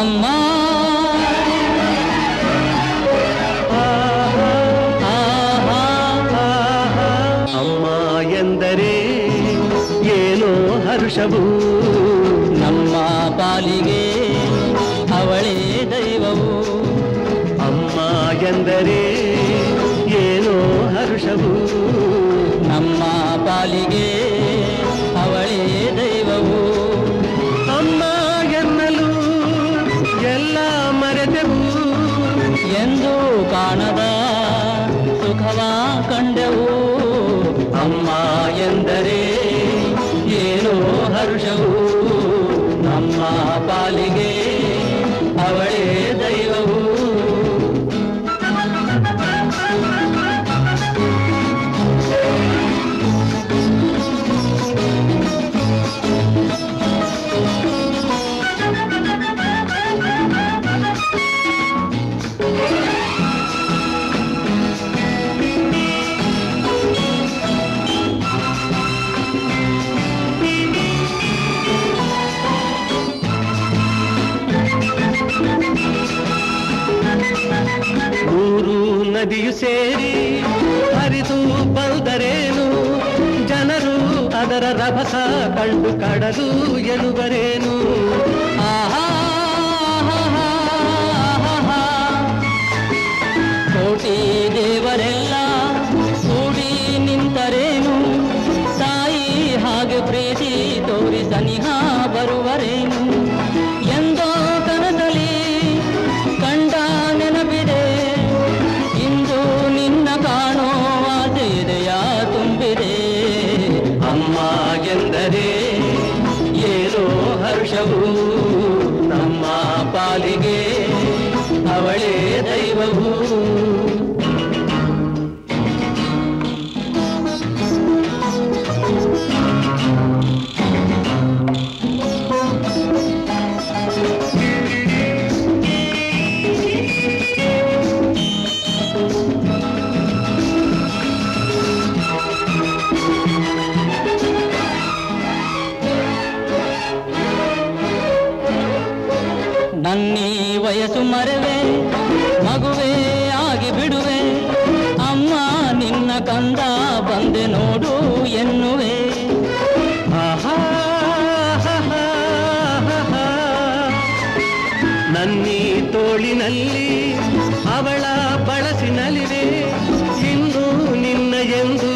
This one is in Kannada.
ಅಮ್ಮ ಅಮ್ಮ ಎಂದರೆ ಏನೋ ಹರ್ಷವು ನಮ್ಮ ಪಾಲಿಗೆ ಅವಳೇ ದೈವವು ಅಮ್ಮ ಎಂದರೆ ಏನೋ ಹರ್ಷವು ನಮ್ಮ ಪಾಲಿಗೆ ಅವಳೇ ದೈವವು ಅಮ್ಮ ಎನ್ನಲು ಎಲ್ಲ ಮರೆತೆವು ಎಂದು ಕಾಣದ ಸುಖವ ಕಂಡೆವು ಅಮ್ಮ ಎಂದರೆ ಏನೋ ಹರ್ಷವು ನಮ್ಮ ಪಾಲಿಗೆ ಅವಳೇ ದೈವವು ಮೂರು ನದಿಯು ಸೇರಿ ಹರಿದು ಬಂದರೇನು ಜನರು ಅದರ ರಭಸ ಕಂಡು ಕಡಲು ಎನ್ನುವರೇನು ಆಹಾ ಆಹಾ, ಕೋಟಿ ದೇವರೆಲ್ಲ ಕೂಡಿ ನಿಂತರೇನು ತಾಯಿ ಹಾಗೆ ಪ್ರೀತಿ ತೋರಿ ಸನಿಹ ಬರುವರೇನು ಎಂದೋ ಕನಸಲಿ ಕಂಡ ನೆನಪಿದೆ ಇಂದು ನಿನ್ನ ಕಾಣೋ ಆಸೆ ಇದೆಯ ತುಂಬಿದೆ ಅಮ್ಮ ಎಂದರೆ ಏನೋ ಹರ್ಷವು ನಮ್ಮ ಪಾಲಿಗೆ ಅವಳೇ ದೈವವು ನನ್ನೀ ವಯಸ್ಸು ಮರೆವೆ ಮಗುವೇ ಆಗಿ ಬಿಡುವೆ ಅಮ್ಮ ನಿನ್ನ ಕಂದ ಬಂದೆ ನೋಡು ಎನ್ನುವೆ ಆಹಾ, ನನ್ನೀ ತೋಳಿನಲ್ಲಿ ಅವಳ ಬಳಸಿನಲಿವೆ ಇಂದು ನಿನ್ನ ಎಂದು